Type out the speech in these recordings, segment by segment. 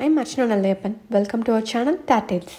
I'm Archana Nallayappan. Welcome to our channel, Tattales.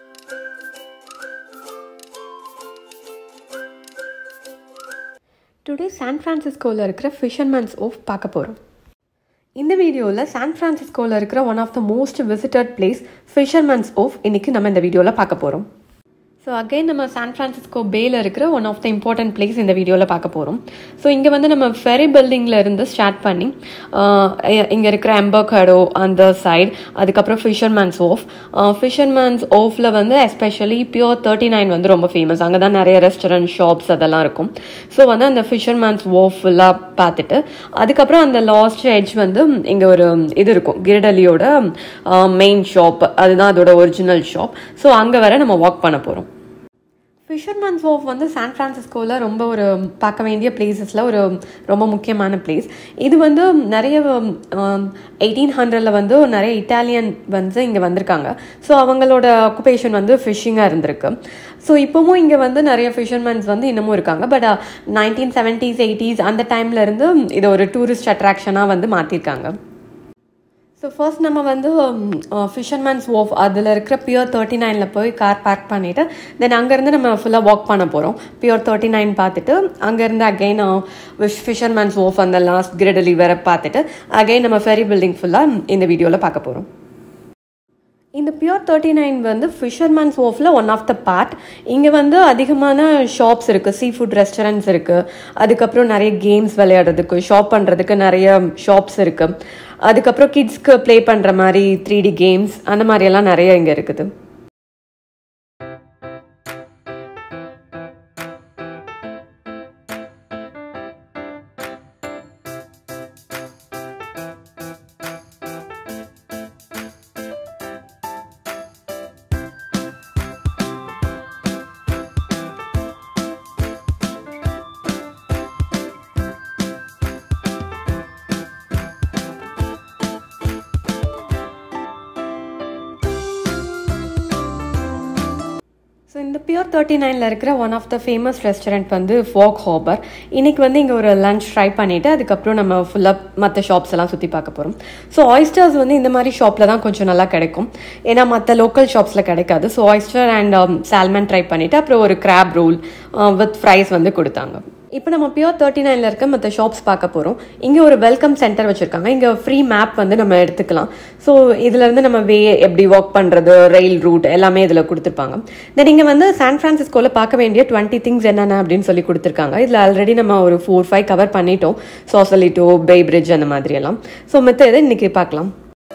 Today San ஃப்ரான்சிஸ்கோவில் இருக்கிற fisherman's off பார்க்க போகிறோம் இந்த வீடியோவில் சான் ஃப்ரான்சிஸ்கோவில் இருக்கிற one of the most visited place fisherman's wharf இன்னைக்கு நம்ம இந்த வீடியோவில் பார்க்க போகிறோம் ஸோ அகைன் நம்ம சான் ஃப்ரான்சிஸ்கோ பேல இருக்கிற one of the important place இந்த வீடியோவில் பார்க்க போகிறோம் ஸோ இங்கே வந்து நம்ம ஃபெரி பில்டிங்கில் இருந்து ஸ்டார்ட் பண்ணி இங்கே இருக்கிற எம்பர்கடோ அந்த சைடு அதுக்கப்புறம் ஃபிஷர்மேன்ஸ் ஓஃப் ஃபிஷர்மேன்ஸ் ஓஃபில் வந்து எஸ்பெஷலி பியூர் தேர்ட்டி நைன் வந்து ரொம்ப ஃபேமஸ் அங்கே தான் நிறைய ரெஸ்டாரண்ட் ஷாப்ஸ் அதெல்லாம் இருக்கும் ஸோ வந்து அந்த ஃபிஷர்மேன்ஸ் ஓஃப் ஃபுல்லாக பார்த்துட்டு அதுக்கப்புறம் அந்த லாஸ்ட் எட்ஜ் வந்து இங்கே ஒரு இது இருக்கும் கிரிடலியோட மெயின் ஷாப் அதுதான் அதோட ஒரிஜினல் ஷாப் ஸோ அங்கே வர நம்ம வாக் பண்ண போகிறோம் ஃபிஷர்மேன்ஸ் ஓஃப் வந்து சான் ஃப்ரான்சிஸ்கோவில் ரொம்ப ஒரு பார்க்க வேண்டிய பிளேசஸில் ஒரு ரொம்ப முக்கியமான பிளேஸ் இது வந்து நிறைய எயிட்டீன் ஹண்ட்ரடில் வந்து நிறைய இட்டாலியன் வந்து இங்கே வந்திருக்காங்க ஸோ அவங்களோட ஆக்குபேஷன் வந்து ஃபிஷ்ஷிங்காக இருந்திருக்கு ஸோ இப்போவும் இங்கே வந்து நிறைய ஃபிஷர்மேன்ஸ் வந்து இன்னமும் இருக்காங்க பட் நைன்டீன் செவன்ட்டீஸ் எயிட்டிஸ் அந்த டைம்ல இருந்து இதை ஒரு டூரிஸ்ட் அட்ராக்ஷனாக வந்து மாற்றிருக்காங்க ஸோ ஃபர்ஸ்ட் நம்ம வந்து ஃபிஷர்மேன்ஸ் ஓஃப் அதில் இருக்கிற பியூர் தேர்ட்டி நைனில் போய் கார் பார்க் பண்ணிவிட்டு தென் அங்கேருந்து நம்ம ஃபுல்லாக வாக் பண்ண போகிறோம் பியூர் தேர்ட்டி நைன் பார்த்துட்டு அங்கேருந்து அகைன் ஃபிஷர்மேன்ஸ் ஓஃப் அந்த லாஸ்ட் கிரிடலி வேற பார்த்துட்டு அகைன் நம்ம ஃபெரி பில்டிங் ஃபுல்லாக இந்த வீடியோவில் பார்க்க போகிறோம் இந்த பியூர் தேர்ட்டி நைன் வந்து ஃபிஷர்மேன்ஸ் ஓஃபில் ஒன் ஆஃப் த பார்ட் இங்கே வந்து அதிகமான ஷாப்ஸ் இருக்குது சீ ஃபுட் ரெஸ்டாரண்ட்ஸ் இருக்குது அதுக்கப்புறம் நிறைய கேம்ஸ் விளையாடுறதுக்கு ஷாப் பண்ணுறதுக்கு நிறைய ஷாப்ஸ் இருக்குது அதுக்கப்புறம் கிட்ஸ்க்கு ப்ளே பண்ணுற மாதிரி த்ரீ டி கேம்ஸ் அந்த மாதிரியெல்லாம் நிறைய இங்கே இருக்குது ஸோ இந்த பியூர் தேர்ட்டி நைனில் இருக்கிற one of the famous restaurant வந்து ஃபாக் ஹாபர் இன்னைக்கு வந்து இங்கே ஒரு லஞ்ச் ட்ரை பண்ணிவிட்டு அதுக்கப்புறம் நம்ம ஃபுல்லாக மற்ற ஷாப்ஸ் எல்லாம் சுற்றி பார்க்க போகிறோம் ஸோ ஆயிஸ்டர்ஸ் வந்து இந்த மாதிரி ஷாப்பில் தான் கொஞ்சம் நல்லா கிடைக்கும் ஏன்னா மற்ற லோக்கல் ஷாப்ஸில் கிடைக்காது so oyster and salmon try பண்ணிவிட்டு அப்புறம் ஒரு கிராப் ரோல் வித் ஃப்ரைஸ் வந்து கொடுத்தாங்க இப்போ நம்ம பியூர் தேர்ட்டி நைனில் இருக்க மற்ற ஷாப்ஸ் பார்க்க போகிறோம் இங்கே ஒரு வெல்கம் சென்டர் வச்சுருக்காங்க இங்கே ஃப்ரீ மேப் வந்து நம்ம எடுத்துக்கலாம் ஸோ இதுலேருந்து நம்ம வே எப்படி வாக் பண்ணுறது ரயில் ரூட் எல்லாமே இதில் கொடுத்துருப்பாங்க தென் இங்கே வந்து சான் ஃப்ரான்சிஸ்கோவில் பார்க்க வேண்டிய டுவெண்ட்டி திங்ஸ் என்னென்ன அப்படின்னு சொல்லி கொடுத்துருக்காங்க இதில் ஆல்ரெடி நம்ம ஒரு ஃபோர் ஃபைவ் கவர் பண்ணிட்டோம் சோசலிட்டோ பே பிரிட்ஜ் அந்த மாதிரி எல்லாம் ஸோ மற்ற இதை இன்றைக்கி பார்க்கலாம்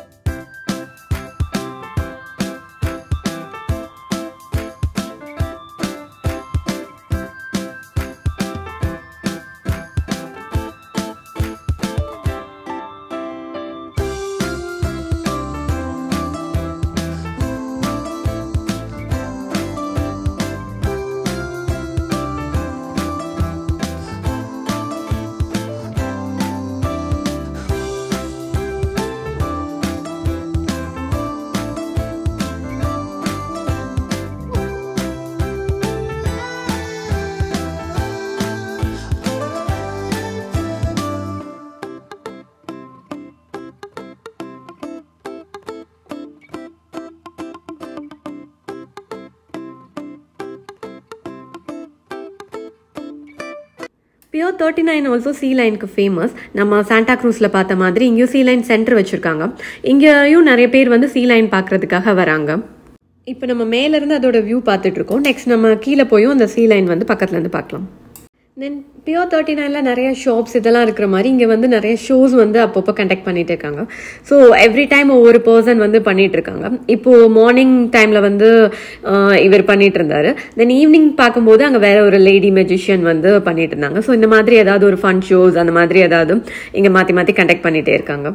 pier thirty nine also sea லைனுக்கு ஃபேமஸ் நம்ம சாண்டா க்ரூஸில் பார்த்த மாதிரி இங்கேயும் சீ லைன் சென்டர் வச்சுருக்காங்க இங்கேயும் நிறைய பேர் வந்து சீ லைன் பார்க்குறதுக்காக வராங்க இப்போ நம்ம மேலேருந்து அதோட வியூ பார்த்துட்டு இருக்கோம் நெக்ஸ்ட் நம்ம கீழே போயும் அந்த சீ லைன் வந்து பக்கத்துலேருந்து பார்க்கலாம் தென் பியூர் தேர்ட்டி நைனில் நிறைய ஷாப்ஸ் இதெல்லாம் இருக்கிற மாதிரி இங்கே வந்து நிறைய ஷோஸ் வந்து அப்பப்போ கண்டக்ட் பண்ணிட்டு இருக்காங்க ஸோ எவ்ரி டைம் ஒவ்வொரு பர்சன் வந்து பண்ணிட்டு இருக்காங்க இப்போ மார்னிங் டைமில் வந்து இவர் பண்ணிட்டு இருந்தாரு தென் ஈவினிங் பார்க்கும்போது அங்கே வேற ஒரு லேடி மெஜிஷியன் வந்து பண்ணிட்டு இருந்தாங்க ஸோ இந்த மாதிரி ஏதாவது ஒரு ஃபன் ஷோஸ் அந்த மாதிரி ஏதாவது இங்கே மாற்றி மாற்றி கண்டக்ட் பண்ணிட்டே இருக்காங்க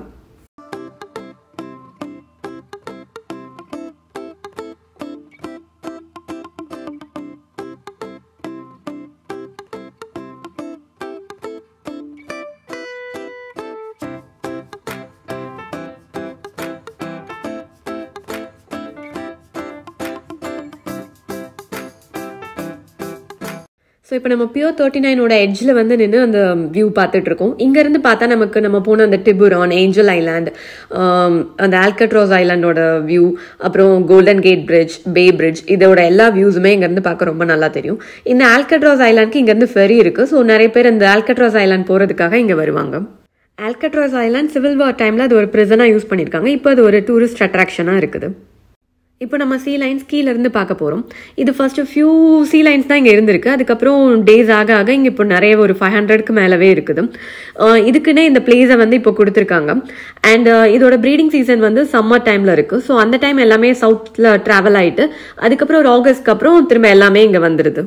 ஸோ ஸோ இப்போ நம்ம பியூர் தேர்ட்டி நைனோட எட்ஜில் வந்து நின்று அந்த வியூ பார்த்துட்டு இருக்கோம் இங்கேருந்து பார்த்தா நமக்கு நம்ம போன அந்த டிபுரான் ஏஞ்சல் ஐலாண்ட் அந்த ஆல்கட்ராஸ் ஐலாண்டோட வியூ அப்புறம் golden gate bridge bay bridge இதோட எல்லா வியூஸுமே இங்கேருந்து பார்க்க ரொம்ப நல்லா தெரியும் இந்த ஆல்கட்ராஸ் ஐலாண்டுக்கு இங்கேருந்து ஃபெரி இருக்குது ஸோ நிறைய பேர் இந்த ஆல்கட்ராஸ் ஐலாண்ட் போகிறதுக்காக இங்கே வருவாங்க ஆல்கட்ராஸ் ஐலாண்ட் சிவில் வார் டைமில் அது ஒரு ப்ரிசனாக யூஸ் பண்ணியிருக்காங்க இப்போ அது ஒரு டூரிஸ்ட் அட்ராக்ஷனாக இருக்குது இப்போ நம்ம சீ லைன்ஸ் கீழ இருந்து பார்க்க போகிறோம் இது ஃபர்ஸ்ட் ஃபியூ சீ லைன்ஸ் தான் இங்கே இருந்திருக்கு அதுக்கப்புறம் டேஸ் ஆக ஆக இங்கே இப்போ நிறைய ஒரு ஃபைவ் ஹண்ட்ரட்க்கு மேலவே இருக்குது அஹ் இதுக்குன்னே இந்த பிளேஸை வந்து இப்போ கொடுத்துருக்காங்க அண்ட் இதோட ப்ரீடிங் சீசன் வந்து சம்மர் டைமில் இருக்குது ஸோ அந்த டைம் எல்லாமே சவுத்தில் ட்ராவல் ஆகிட்டு அதுக்கப்புறம் ஒரு ஆகஸ்ட்க்கு அப்புறம் திரும்ப எல்லாமே இங்கே வந்துடுது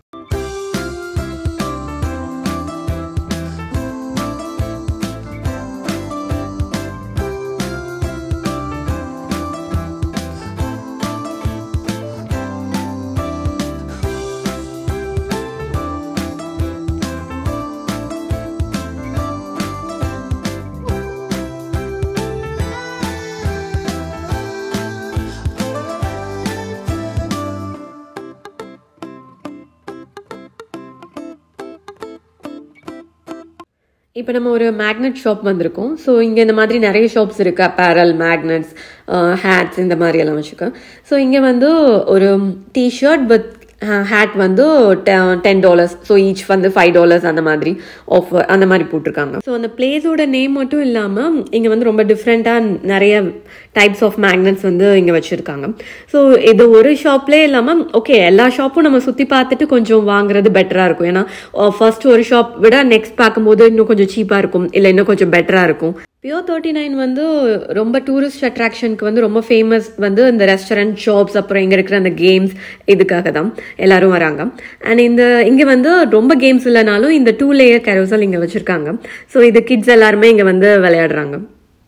இப்போ நம்ம ஒரு மேக்னெட் ஷாப் வந்திருக்கோம் ஸோ இங்கே இந்த மாதிரி நிறைய ஷாப்ஸ் இருக்குது அப்பேரல் மேக்னெட்ஸ் ஹேட்ஸ் இந்த மாதிரி எல்லாம் வச்சுக்கோம் ஸோ இங்கே வந்து ஒரு டிஷர்ட் வித் ஹேட் வந்து டென் டாலர்ஸ் ஸோ ஈச் வந்து ஃபைவ் டாலர்ஸ் அந்த மாதிரி ஆஃபர் அந்த மாதிரி போட்டிருக்காங்க ஸோ அந்த பிளேஸோட நேம் மட்டும் இல்லாமல் இங்கே வந்து ரொம்ப டிஃப்ரெண்ட்டாக நிறைய டைப்ஸ் ஆஃப் மேக்னெட்ஸ் வந்து இங்கே வச்சுருக்காங்க ஸோ இது ஒரு ஷாப்லேயே இல்லாமல் ஓகே எல்லா ஷாப்பும் நம்ம சுற்றி பார்த்துட்டு கொஞ்சம் வாங்குறது பெட்டராக இருக்கும் ஏன்னா ஃபர்ஸ்ட் ஒரு ஷாப் விட நெக்ஸ்ட் பார்க்கும்போது இன்னும் கொஞ்சம் சீப்பாக இருக்கும் இல்லை இன்னும் கொஞ்சம் பெட்டராக இருக்கும் பியோ தேர்ட்டி நைன் வந்து ரொம்ப டூரிஸ்ட் அட்ராக்ஷனுக்கு வந்து ரொம்ப ஃபேமஸ் வந்து இந்த ரெஸ்டாரண்ட் ஷாப்ஸ் அப்புறம் இங்கே இருக்கிற அந்த கேம்ஸ் இதுக்காக தான் எல்லாரும் வராங்க அண்ட் இந்த இங்கே வந்து ரொம்ப கேம்ஸ் இல்லைனாலும் இந்த டூ லேயர் கேரோசல் இங்கே வச்சுருக்காங்க ஸோ இது கிட்ஸ் எல்லாருமே இங்கே வந்து விளையாடுறாங்க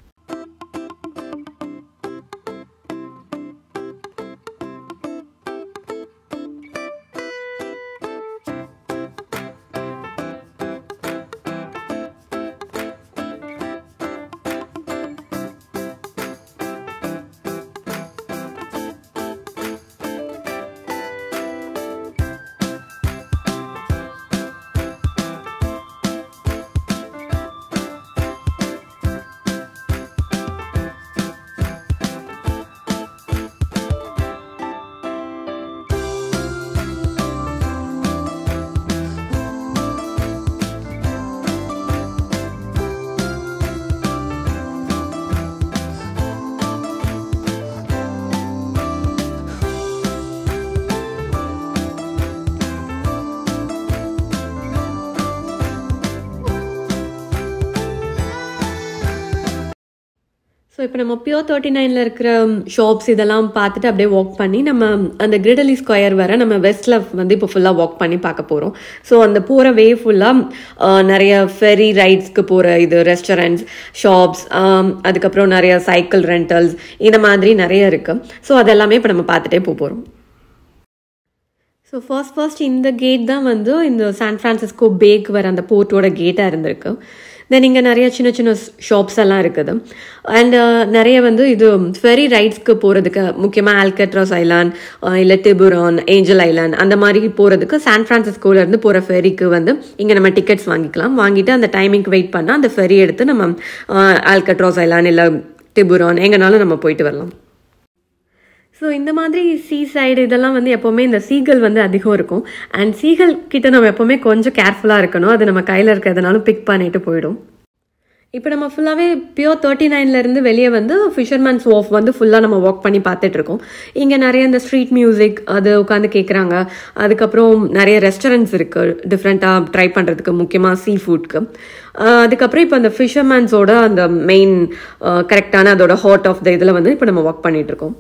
ஸோ இப்போ நம்ம பியூர் தேர்ட்டி நைனில் இருக்கிற ஷாப்ஸ் இதெல்லாம் பார்த்துட்டு அப்படியே வாக் பண்ணி நம்ம அந்த கிரிடலி ஸ்கொயர் வர நம்ம வெஸ்ட்டில் வந்து இப்போ ஃபுல்லாக வாக் பண்ணி பார்க்க போகிறோம் ஸோ அந்த போகிற வே ஃபுல்லாக நிறைய ஃபெரி ரைட்ஸ்க்கு போகிற இது ரெஸ்டாரண்ட்ஸ் ஷாப்ஸ் அதுக்கப்புறம் நிறைய சைக்கிள் ரெண்டல்ஸ் இந்த மாதிரி நிறைய இருக்குது ஸோ அதெல்லாமே இப்போ நம்ம பார்த்துட்டே போக போகிறோம் ஸோ ஃபர்ஸ்ட் ஃபர்ஸ்ட் இந்த கேட் தான் வந்து இந்த சான் ஃப்ரான்சிஸ்கோ பேக் வர அந்த போர்ட்டோட கேட்டாக இருந்திருக்கு தென் இங்கே நிறைய சின்ன சின்ன ஷாப்ஸ் எல்லாம் இருக்குது அண்ட் நிறைய வந்து இது ஃபெரி ரைட்ஸ்க்கு போகிறதுக்கு முக்கியமாக ஆல்கட்ராஸ் ஐலாண்ட் இல்லை டிபுரான் ஏஞ்சல் ஐலாண்ட் அந்த மாதிரி போகிறதுக்கு சான் ஃப்ரான்சிஸ்கோலேருந்து போகிற ஃபெரிக்கு வந்து இங்கே நம்ம டிக்கெட்ஸ் வாங்கிக்கலாம் வாங்கிட்டு அந்த டைமிங்க்கு வெயிட் பண்ணால் அந்த ஃபெரி எடுத்து நம்ம ஆல்கட்ராஸ் ஐலாண்ட் இல்லை டிபுரான் எங்கேனாலும் நம்ம போயிட்டு வரலாம் ஸோ இந்த மாதிரி சீ சைடு இதெல்லாம் வந்து எப்போவுமே இந்த சீகல் வந்து அதிகம் இருக்கும் அண்ட் சீகல் கிட்ட நம்ம எப்போவுமே கொஞ்சம் கேர்ஃபுல்லாக இருக்கணும் அது நம்ம கையில் இருக்கிறதுனாலும் பிக் பண்ணிட்டு போயிடும் இப்போ நம்ம ஃபுல்லாகவே பியோர் தேர்ட்டி நைன்லேருந்து வெளியே வந்து ஃபிஷர்மேன்ஸ் வாஃப் வந்து ஃபுல்லாக நம்ம வாக் பண்ணி பார்த்துட்டு இருக்கோம் இங்கே நிறைய இந்த ஸ்ட்ரீட் மியூசிக் அது உட்காந்து கேட்குறாங்க அதுக்கப்புறம் நிறைய ரெஸ்டாரண்ட்ஸ் இருக்குது டிஃப்ரெண்ட்டாக ட்ரை பண்ணுறதுக்கு முக்கியமாக சீ ஃபுட்க்கு அதுக்கப்புறம் இப்போ அந்த ஃபிஷர்மேன்ஸோட அந்த மெயின் கரெக்டான அதோட ஹார்ட் ஆஃப் த இதில் வந்து இப்போ நம்ம ஒர்க் பண்ணிட்டு இருக்கோம்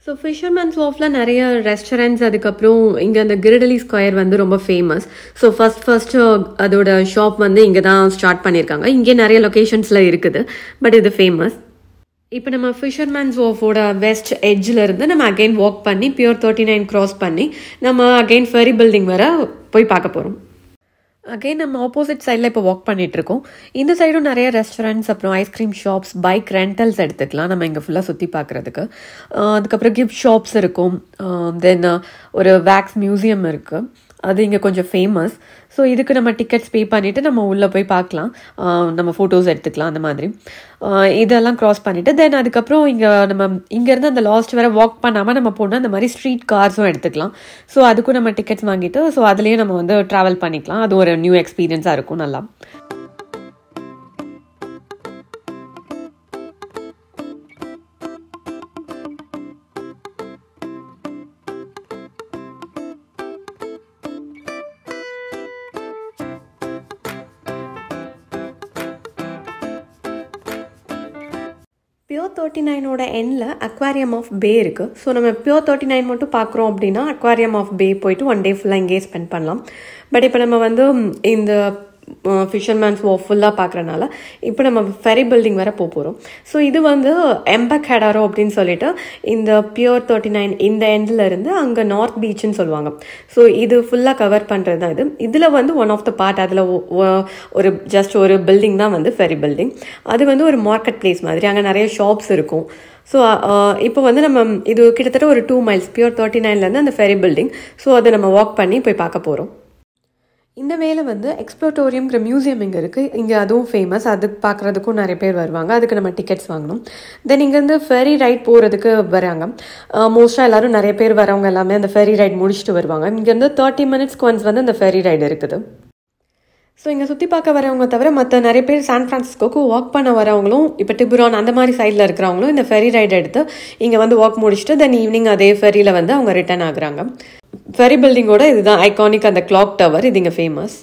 ஸோ ஃபிஷர்மேன்ஸ் வாஃபில் நிறைய ரெஸ்டாரண்ட்ஸ் அதுக்கப்புறம் இங்கே அந்த கிரிடலி ஸ்கொயர் வந்து ரொம்ப ஃபேமஸ் ஸோ ஃபர்ஸ்ட் ஃபர்ஸ்ட்டு அதோட ஷாப் வந்து இங்கே தான் ஸ்டார்ட் பண்ணியிருக்காங்க இங்கே நிறைய லொக்கேஷன்ஸில் இருக்குது பட் இது ஃபேமஸ் இப்போ நம்ம ஃபிஷர்மேன்ஸ் ஓஃபோட வெஸ்ட் எட்ஜில் இருந்து நம்ம அகைன் வாக் பண்ணி பியூர் தேர்ட்டி நைன் க்ராஸ் பண்ணி நம்ம அகைன் ஃபெரி பில்டிங் வர போய் பார்க்க போகிறோம் அகைன் நம்ம ஆப்போசிட் சைடில் இப்போ வாக் பண்ணிட்டு இருக்கோம் இந்த சைடும் நிறைய ரெஸ்டாரண்ட்ஸ் அப்புறம் ஐஸ்கிரீம் ஷாப்ஸ் பைக் ரெண்டல்ஸ் எடுத்துக்கலாம் நம்ம இங்கே ஃபுல்லாக சுற்றி பார்க்குறதுக்கு அதுக்கப்புறம் கிஃப்ட் ஷாப்ஸ் இருக்கும் தென் ஒரு வேக்ஸ் மியூசியம் இருக்குது அது இங்கே கொஞ்சம் ஃபேமஸ் ஸோ இதுக்கு நம்ம டிக்கெட்ஸ் பே பண்ணிவிட்டு நம்ம உள்ளே போய் பார்க்கலாம் நம்ம ஃபோட்டோஸ் எடுத்துக்கலாம் அந்த மாதிரி இதெல்லாம் க்ராஸ் பண்ணிவிட்டு தென் அதுக்கப்புறம் இங்கே நம்ம இங்கேருந்து அந்த லாஸ்ட் வர வாக் பண்ணாமல் நம்ம போனால் அந்த மாதிரி ஸ்ட்ரீட் கார்ஸும் எடுத்துக்கலாம் ஸோ அதுக்கும் நம்ம டிக்கெட்ஸ் வாங்கிட்டு ஸோ அதுலேயும் நம்ம வந்து ட்ராவல் பண்ணிக்கலாம் அது ஒரு நியூ எக்ஸ்பீரியன்ஸாக இருக்கும் நல்லா பியோர் தேர்ட்டி நைனோட எண்ணில் அக்வாரியம் ஆஃப் பே இருக்குது ஸோ நம்ம பியோர் தேர்ட்டி நைன் மட்டும் பார்க்குறோம் அப்படின்னா அக்வாரியம் ஆஃப் பே போயிட்டு ஒன் டே ஃபுல்லாக இங்கேயே ஸ்பெண்ட் பண்ணலாம் பட் இப்போ நம்ம வந்து இந்த ஃபிஷர்மேன்ஸ் ஓ ஃபுல்லாக பார்க்குறனால இப்போ நம்ம ஃபெரி பில்டிங் வர போக போகிறோம் ஸோ இது வந்து எம்பக் ஹெடாரோ அப்படின்னு சொல்லிட்டு இந்த பியூர் தேர்ட்டி நைன் இந்த எண்டில் இருந்து அங்கே நார்த் பீச்னு சொல்லுவாங்க ஸோ இது ஃபுல்லாக கவர் பண்ணுறது தான் இது இதில் வந்து ஒன் ஆஃப் த பார்ட் அதில் ஒரு ஜஸ்ட் ஒரு பில்டிங் தான் வந்து ஃபெரி பில்டிங் அது வந்து ஒரு மார்க்கெட் பிளேஸ் மாதிரி அங்கே நிறைய ஷாப்ஸ் இருக்கும் ஸோ இப்போ வந்து நம்ம இது கிட்டத்தட்ட ஒரு டூ மைல்ஸ் பியூர் தேர்ட்டி நைன்லேருந்து அந்த ஃபெரி பில்டிங் ஸோ அதை நம்ம வாக் பண்ணி போய் பார்க்க போகிறோம் இந்த வேலை வந்து எக்ஸ்ப்ளோட்டோரியம்ங்கிற மியூசியம் இங்கே இருக்குது இங்கே அதுவும் ஃபேமஸ் அது பார்க்குறதுக்கும் நிறைய பேர் வருவாங்க அதுக்கு நம்ம டிக்கெட்ஸ் வாங்கணும் தென் இங்கேருந்து ஃபெரி ரைட் போகிறதுக்கு வராங்க மோஸ்ட்டாக எல்லோரும் நிறைய பேர் வரவங்க எல்லாமே அந்த ஃபெரி ரைட் முடிச்சுட்டு வருவாங்க இங்கேருந்து தேர்ட்டி மினிட்ஸ்க்கு ஒன்ஸ் வந்து அந்த ஃபெரி ரைடு இருக்குது ஸோ இங்கே சுற்றி பார்க்க வரவங்க தவிர மற்ற நிறைய பேர் சான் ஃப்ரான்சிஸ்கோக்கு வாக் பண்ண வரவங்களும் இப்போ டிபுரான் அந்த மாதிரி சைடில் இருக்கிறவங்களும் இந்த ஃபெரி ரைடு எடுத்து இங்கே வந்து வாக் முடிச்சுட்டு தென் ஈவினிங் அதே ஃபெரியில் வந்து அவங்க ரிட்டர்ன் ஆகுறாங்க ஃபெரி பில்டிங்கோட இதுதான் ஐகானிக் அந்த கிளாக் டவர் இது இங்கே ஃபேமஸ்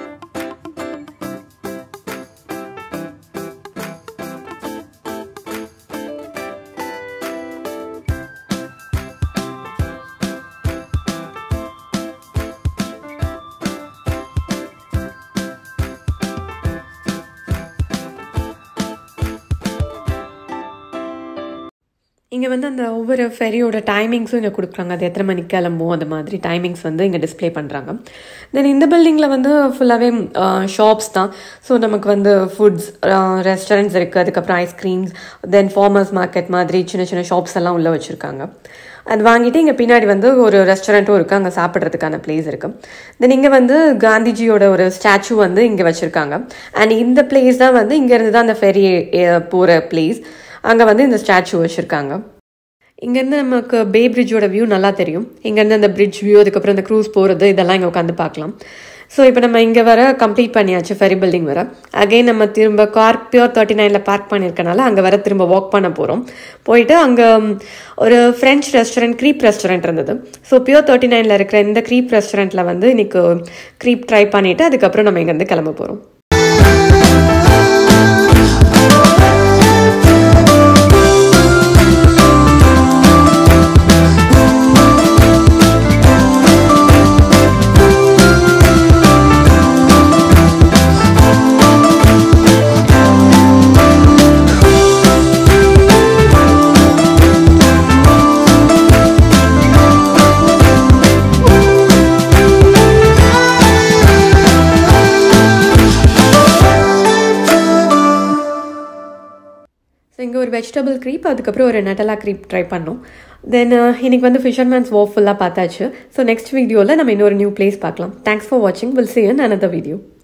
இங்கே வந்து அந்த ஒவ்வொரு ஃபெரியோட டைமிங்ஸும் இங்கே கொடுக்குறாங்க அது எத்தனை மணிக்கு கிளம்பும் அந்த மாதிரி டைமிங்ஸ் வந்து இங்கே டிஸ்பிளே பண்ணுறாங்க தென் இந்த பில்டிங்கில் வந்து ஃபுல்லாகவே ஷாப்ஸ் தான் ஸோ நமக்கு வந்து ஃபுட்ஸ் ரெஸ்டாரண்ட்ஸ் இருக்குது அதுக்கப்புறம் ஐஸ்கிரீம்ஸ் தென் ஃபார்மர்ஸ் மார்க்கெட் மாதிரி சின்ன சின்ன ஷாப்ஸ் எல்லாம் உள்ளே வச்சுருக்காங்க அது வாங்கிட்டு இங்கே பின்னாடி வந்து ஒரு ரெஸ்டாரண்ட்டும் இருக்குது அங்கே சாப்பிட்றதுக்கான பிளேஸ் இருக்குது தென் இங்கே வந்து காந்திஜியோட ஒரு ஸ்டாச்சு வந்து இங்கே வச்சுருக்காங்க அண்ட் இந்த பிளேஸ் தான் வந்து இங்கேருந்து தான் அந்த ஃபெரி போகிற பிளேஸ் அங்கே வந்து இந்த ஸ்டாச்சு வச்சுருக்காங்க இங்கேருந்து நமக்கு பே பிரிட்ஜோட வியூ நல்லா தெரியும் இங்கேருந்து அந்த பிரிட்ஜ் வியூ அதுக்கப்புறம் அந்த க்ரூஸ் போகிறது இதெல்லாம் இங்கே உட்காந்து பார்க்கலாம் ஸோ இப்போ நம்ம இங்கே வர கம்ப்ளீட் பண்ணியாச்சு ஃபெரி பில்டிங் வர அகைன் நம்ம திரும்ப கார் பியூர் தேர்ட்டி நைனில் பார்க் பண்ணியிருக்கனால அங்கே வர திரும்ப வாக் பண்ண போகிறோம் போயிட்டு அங்கே ஒரு ஃப்ரெஞ்ச் ரெஸ்டாரண்ட் க்ரீப் ரெஸ்டாரண்ட் இருந்தது ஸோ பியூர் தேர்ட்டி நைனில் இருக்கிற இந்த க்ரீப் ரெஸ்டாரண்ட்டில் வந்து இன்னைக்கு க்ரீப் ட்ரை பண்ணிவிட்டு அதுக்கப்புறம் நம்ம இங்கேருந்து கிளம்ப போகிறோம் ஸோ இங்கே ஒரு வெஜிடபிள் க்ரீப் அதுக்கப்புறம் ஒரு நட்டலா க்ரீப் ட்ரை பண்ணோம் தென் இன்னைக்கு வந்து ஃபிஷர்மேன்ஸ் வாக் ஃபுல்லாக பார்த்தாச்சு ஸோ நெக்ஸ்ட் வீடியோவில் நம்ம இன்னொரு நியூ பிளேஸ் பார்க்கலாம் தேங்க்ஸ் ஃபார் வாட்சிங் will see an another video